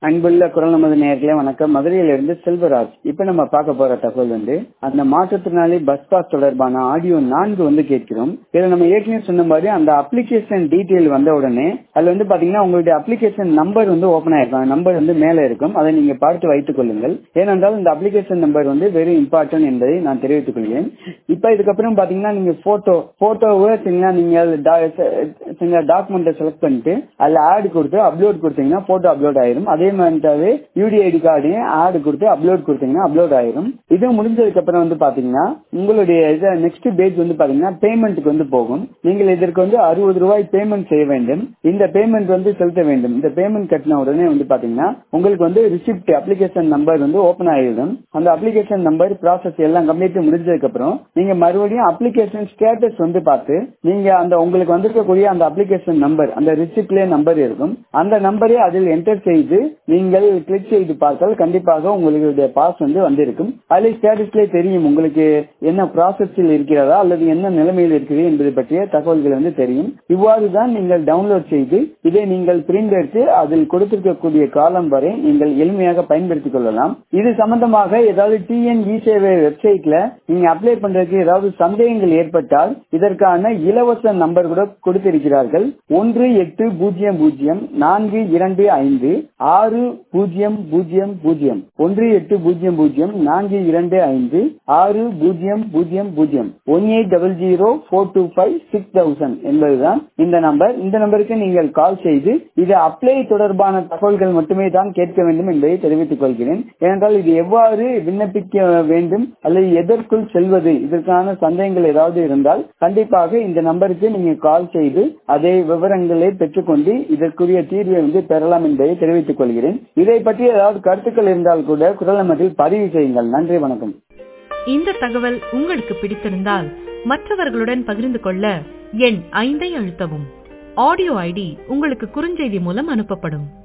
அன்புள்ள குரல் நமது நேர்களே வணக்கம் மதுரையிலிருந்து செல்வராஜ் இப்ப நம்ம பார்க்க போற தகவல் வந்து அந்த மாற்றுத்திறனாளி பஸ் பாஸ் தொடர்பான ஆடியோ நான்கு வந்து கேட்கிறோம் இதுல நம்ம ஏற்கனவே சொன்ன மாதிரி அந்த அப்ளிகேஷன் டீடைல் வந்த உடனே அதுல வந்து பாத்தீங்கன்னா உங்களுடைய அப்ளிகேஷன் நம்பர் வந்து ஓபன் ஆயிருக்கும் நம்பர் வந்து மேல இருக்கும் அதை நீங்க பார்த்து வைத்துக் கொள்ளுங்கள் ஏனென்றால் இந்த அப்ளிகேஷன் நம்பர் வந்து வெரி இம்பார்ட்டன்ட் என்பதை நான் தெரிவித்துக் கொள்கிறேன் இப்ப இதுக்கப்புறம் பாத்தீங்கன்னா நீங்க போட்டோ போட்டோவை நீங்க டாக்குமெண்ட்டை செலக்ட் பண்ணிட்டு அதுல ஆட் கொடுத்து அப்லோட் கொடுத்தீங்கன்னா போட்டோ அப்லோட் ஆயிரும் அதே மாதிரிட்டாவே யூடிஐடி கார்டையும் ஆட் கொடுத்து அப்லோட் கொடுத்தீங்கன்னா அப்லோட் ஆயிரும் இது முடிஞ்சதுக்கு அப்புறம் வந்து பாத்தீங்கன்னா உங்களுடைய நெக்ஸ்ட் பேஜ் வந்து பாத்தீங்கன்னா பேமெண்ட்டுக்கு வந்து போகும் நீங்கள் இதற்கு வந்து அறுபது ரூபாய் பேமெண்ட் செய்ய வேண்டும் இந்த பேமெண்ட் வந்து செலுத்த வேண்டும் இந்த பேமெண்ட் கட்டின உடனே வந்து பாத்தீங்கன்னா உங்களுக்கு வந்து ரிசிப்ட் அப்ளிகேஷன் நம்பர் வந்து ஓபன் ஆகிடும் அந்த அப்ளிகேஷன் நம்பர் ப்ராசஸ் எல்லாம் கம்ப்ளீட் முடிஞ்சதுக்கு அப்புறம் நீங்க மறுபடியும் அப்ளிகேஷன் ஸ்டேட்டஸ் வந்து பார்த்து நீங்க அந்த உங்களுக்கு வந்திருக்கக்கூடிய அந்த அப்ளிகேஷன் நம்பர் அந்த ரிசிப்ட்லேயே நம்பர் இருக்கும் அந்த நம்பரை அதில் என்டர் செய்து நீங்கள் கிளிக் செய்து பார்த்தால் கண்டிப்பாக உங்களுடைய பாஸ் வந்து வந்திருக்கும் அதில் ஸ்டேட்டஸ்லேயே தெரியும் உங்களுக்கு என்ன ப்ராசஸில் இருக்கிறதா அல்லது என்ன நிலைமையில் இருக்கிறது என்பதை பற்றிய தகவல்கள் வந்து தெரியும் இவ்வாறு தான் நீங்கள் டவுன்லோட் செய்து இதை நீங்கள் பிரிண்ட் எடுத்து அதில் கொடுத்திருக்கக்கூடிய காலம் வரை நீங்கள் எளிமையாக பயன்படுத்திக் கொள்ளலாம் இது சம்பந்தமாக ஏதாவது டிஎன் இ சேவை வெப்சைட்ல நீங்க அப்ளை பண்றதுக்கு ஏதாவது சந்தேகங்கள் ஏற்பட்டால் இதற்கான இலவச நம்பர் கூட கொடுத்திருக்கிறார்கள் ஒன்று எட்டு பூஜ்ஜியம் பூஜ்ஜியம் நான்கு இரண்டு ஐந்து ஆறு பூஜ்ஜியம் பூஜ்ஜியம் பூஜ்ஜியம் ஒன்று எட்டு பூஜ்ஜியம் பூஜ்ஜியம் நான்கு இரண்டு ஐந்து ஆறு பூஜ்ஜியம் பூஜ்ஜியம் பூஜ்ஜியம் one eight double zero four two five six thousand என்பதுதான் இந்த நம்பர் இந்த நம்பருக்கு நீங்கள் கால் செய்து இது அப்ளை தொடர்பான தகவல்கள் மட்டுமே தான் கேட்க வேண்டும் என்பதை தெரிவித்துக் கொள்கிறேன் ஏனென்றால் இது எவ்வாறு விண்ணப்பிக்க வேண்டும் அல்லது எதற்குள் செல்வது இதற்கான சந்தேகங்கள் ஏதாவது இருந்தால் கண்டிப்பாக இந்த நம்பருக்கு நீங்க கால் செய்து அதே விவரங்களை பெற்றுக்கொண்டு இதற்குரிய தீர்வை வந்து பெறலாம் என்பதை தெரிவித்துக் கொள்கிறேன் இதை பற்றி ஏதாவது கருத்துக்கள் இருந்தால் கூட குரல் நமதில் பதிவு செய்யுங்கள் நன்றி வணக்கம் இந்த தகவல் உங்களுக்கு பிடித்திருந்தால் மற்றவர்களுடன் பகிர்ந்து கொள்ள எண் ஐந்தை அழுத்தவும் ஆடியோ ஐடி உங்களுக்கு குறுஞ்செய்தி மூலம் அனுப்பப்படும்